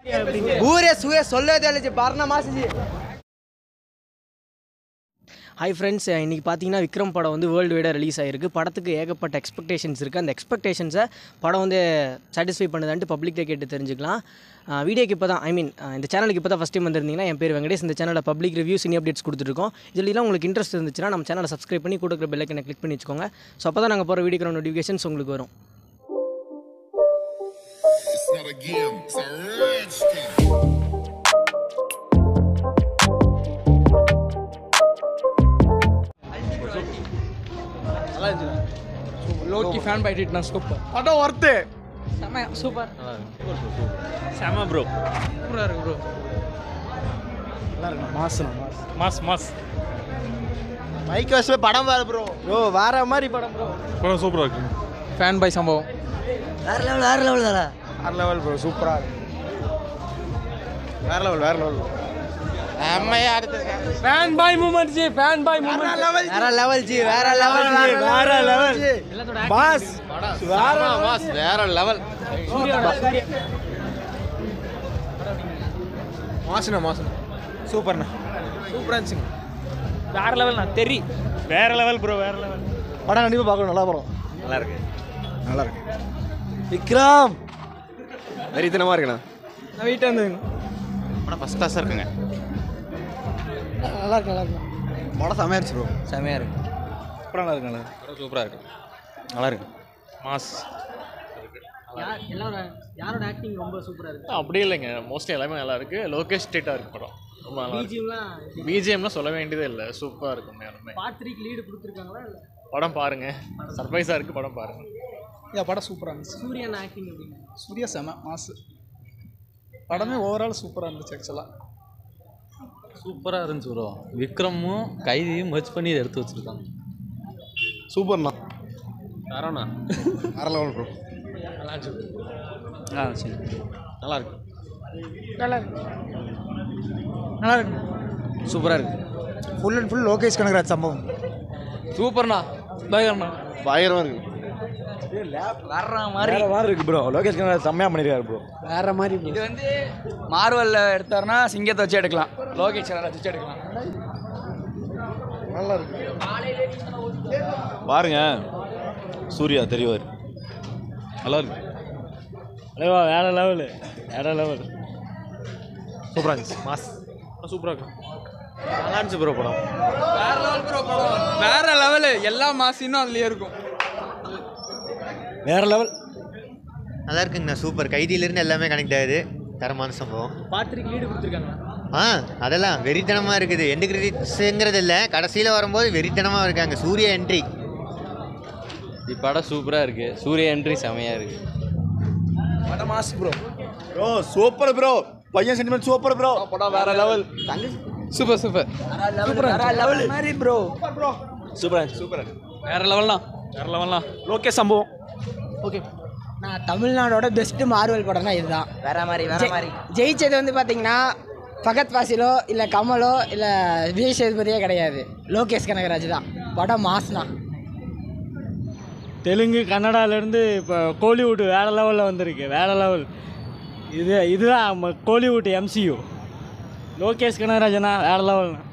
ஊரே சூரே சொல்லவே இல்லைச்சு பரண மாசு ஹாய் ஃப்ரெண்ட்ஸ் இன்றைக்கி பார்த்தீங்கன்னா விக்ரம் படம் வந்து வேர்ல்டு வைடாக ரிலீஸ் ஆகிருக்கு படத்துக்கு ஏகப்பட்ட எக்ஸ்பெக்டேஷன்ஸ் இருக்குது அந்த எக்ஸ்பெக்டேஷன்ஸை படம் வந்து சாட்டிஸ்ஃபை பண்ணுதான்ட்டு பப்ளிக்கில் கேட்டு தெரிஞ்சுக்கலாம் வீடியோக்கு இப்போ தான் ஐ மீன் இந்த சேனலுக்கு இப்போ தான் ஃபஸ்ட் டைம் வந்திருந்தீங்கன்னா என் பேர் வெங்கடேஷ் இந்த சேனலில் பப்ளிக் ரிவ்யூஸ் இனி அப்டேட்ஸ் கொடுத்துருக்கோம் இதுலாம் உங்களுக்கு இன்ட்ரெஸ்ட் இருந்துச்சுன்னா நம்ம சேனலை சப்ஸ்கிரைப் பண்ணி கொடுக்குற பெல்லைக்கனை கிளிக் பண்ணி வச்சுக்கோங்க ஸோ அப்போ தான் நாங்கள் போகிற வீடியோக்கிற நோட்டிஃபிகேஷன்ஸ் உங்களுக்கு வரும் It's not a game, it's a rich thing. Loki fan fight நான் சூப்பர் படம் ஒர்த்து செம்ம சூப்பர் செம ப்ரோ சூப்பராக இருக்கு ப்ரோ மாஸ் மாஸ் மைக் வச்சு படம் பாரு ப்ரோ ப்ரோ வேற மாதிரி படம் ப்ரோ படம் சூப்பராக இருக்கு ஃபேன் பை சம்பவம் வேற லெவல் வேற லெவல் தானே வேற லெவல் ப்ரோ சூப்பரா இருக்கு வேற லெவல் வேற லெவல் அம்மையா அடுத்து fan boy moment ji fan boy moment வேற லெவல் ஜி வேற லெவல் ஜி வேற லெவல் பாஸ் வேற பாஸ் வேற லெவல் மாசுனா மாசுனா சூப்பர்ண்ணா சூப்பரா இருந்துச்சுங்க வேற லெவல் நான் தெரி வேற லெவல் ப்ரோ வேற லெவல் படம் கண்டிப்பா பார்க்கணும் நல்லா படம் நல்லா இருக்கு நல்லா இருக்கு விக்ரம் வெறித்தனமா இருக்குண்ணா நான் வீட்டை வந்துங்க படம் ஃபஸ்ட் கிளாஸாக இருக்குங்க நல்லா இருக்கு நல்லா இருக்கு படம் செமையா இருந்துச்சு ப்ரோ செமையா இருக்கு படம் நல்லா இருக்கு நல்லா படம் சூப்பராக இருக்கு நல்லா இருக்கு மாஸ் எல்லாரும் யாரோட ஆக்டிங் ரொம்ப சூப்பராக இருக்குது அப்படி இல்லைங்க மோஸ்ட்லி எல்லாமே நல்லா இருக்கு லோகேஷ் ஸ்டேட்டாக இருக்கு படம் ரொம்ப நல்லா இருக்கு பிஜிஎம்லாம் பிஜிஎம்லாம் சொல்ல வேண்டியதே இல்லை சூப்பராக இருக்கும் எல்லாமே பார்ட் த்ரீக்கு லீடு கொடுத்துருக்காங்களா இல்லை படம் பாருங்க சர்ப்ரைஸாக இருக்கு படம் பாருங்க இந்த படம் சூப்பராக இருந்துச்சு சூரியன் ஆக்டிங் எப்படிங்க சூர்யா செம மாசு படமே ஓவரால் சூப்பராக இருந்துச்சு ஆக்சுவலாக சூப்பராக இருந்துச்சு ப்ரோ விக்ரமும் கைதியும் மர்ச் பண்ணி இதை எடுத்து வச்சுருக்காங்க சூப்பர்ண்ணா தரோண்ணா வேற லெவல் ப்ரோ ஆ சரி நல்லா இருக்கு நல்லா இருக்கு நல்லா இருக்கு சூப்பரா இருக்கு full and full Lokesh Kanagaraj சம்பவம் சூப்பர்ண்ணா பயங்கரண்ணா பயங்கரமா இருக்கு வர்ற மாதிரி வேற மாதிரி இருக்கு ப்ரோ லோகேஷ் கனகராஜ் செம்மையா பண்ணிருக்காரு ப்ரோ வேற மாதிரி இது வந்து மார்வலில் எடுத்தாருன்னா சிங்கத்தை வச்சு எடுக்கலாம் லோகேஷ் கனகராஜ் வச்சு எடுக்கலாம் நல்லா இருக்கு பாருங்க சூர்யா தெரிவார் நல்லா இருக்கு அலைவா வேற லெவலு வேற லெவல் சூப்பரா இருந்துச்சு மாஸ் சூப்பராக இருக்கும் நல்லா இருந்துச்சு ப்ரோ படம் வேற லெவல் ப்ரோ படம் வேற லெவலு எல்லா மாசினும் அதுலயே இருக்கும் வேற லெவல் நல்லா இருக்குங்கண்ணா சூப்பர் கைதியிலேருந்து எல்லாமே கனெக்ட் ஆகுது தரமான சம்பவம் பார்ட் த்ரீக்கு லீடு கொடுத்துருக்காங்களா ஆ அதெல்லாம் வெறித்தனமாக இருக்குது எண்டு கிரெடிட்ஸுங்கிறது இல்லை கடைசியில் வரும்போது வெறித்தனமாக இருக்காங்க சூர்யா என்ட்ரி இப்படம் சூப்பராக இருக்குது சூர்யா என்ட்ரி செமையாக இருக்குது படம் mass bro bro super bro பையன் சென்டிமெண்ட் சூப்பர் ப்ரோ படம் வேற லெவல் சூப்பர் சூப்பர் வேற லெவல் மாதிரி ப்ரோ சூப்பரா இருந்துச்சு சூப்பரா இருக்கு வேற லெவல்னா வேற லெவல்லாம் லோகேஷ் சம்பவம் ஓகே நான் தமிழ்நாடோட பெஸ்ட் மார்வல் படம்னா இதுதான் வேற மாதிரி வேற மாதிரி ஜெயிச்சது வந்து பார்த்தீங்கன்னா ஃபகத் வாசிலோ இல்லை கமலோ இல்லை விஜய் சேதுபதியே கிடையாது லோகேஷ் கனகராஜ் தான் படம் மாஸ்னா தெலுங்கு கன்னடாலேருந்து இப்போ கோலிவுட் வேற லெவலில் வந்திருக்கு வேற லெவல் இது இதுதான் நம்ம கோலிவுட் எம்சியூ லோகேஷ் கனகராஜனா வேற லெவல்னா